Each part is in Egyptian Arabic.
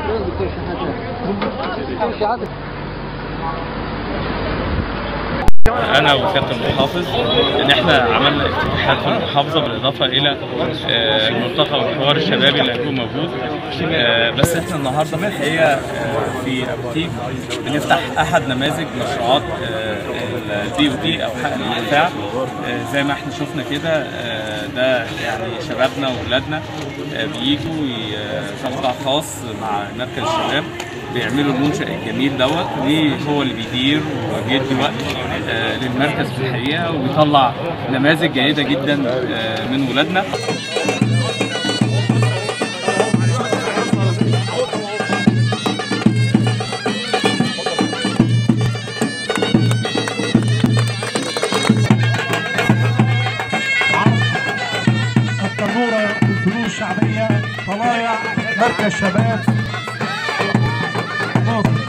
انا وسياده المحافظ ان احنا عملنا افتتاحات في المحافظه بالاضافه الى آه، الملتقى والحوار الشبابي اللي هيكون موجود آه، بس احنا النهارده في الحقيقه آه، في ابوتيك بنفتح احد نماذج مشروعات الدي او تي او حق الانتفاع آه، زي ما احنا شفنا كده آه، ده يعني شبابنا واولادنا آه، بييجوا ي- آه، قطاع خاص مع مركز الشباب بيعملوا المنشأ الجميل دوت وهو اللي بيدير وبيدي وقت آه، للمركز في الحقيقة وبيطلع نماذج جيدة جدا آه، من ولادنا التنورة الفنون الشعبية طلايع مركز شباب مصر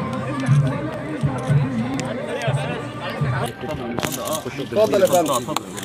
اتفضل يا فندم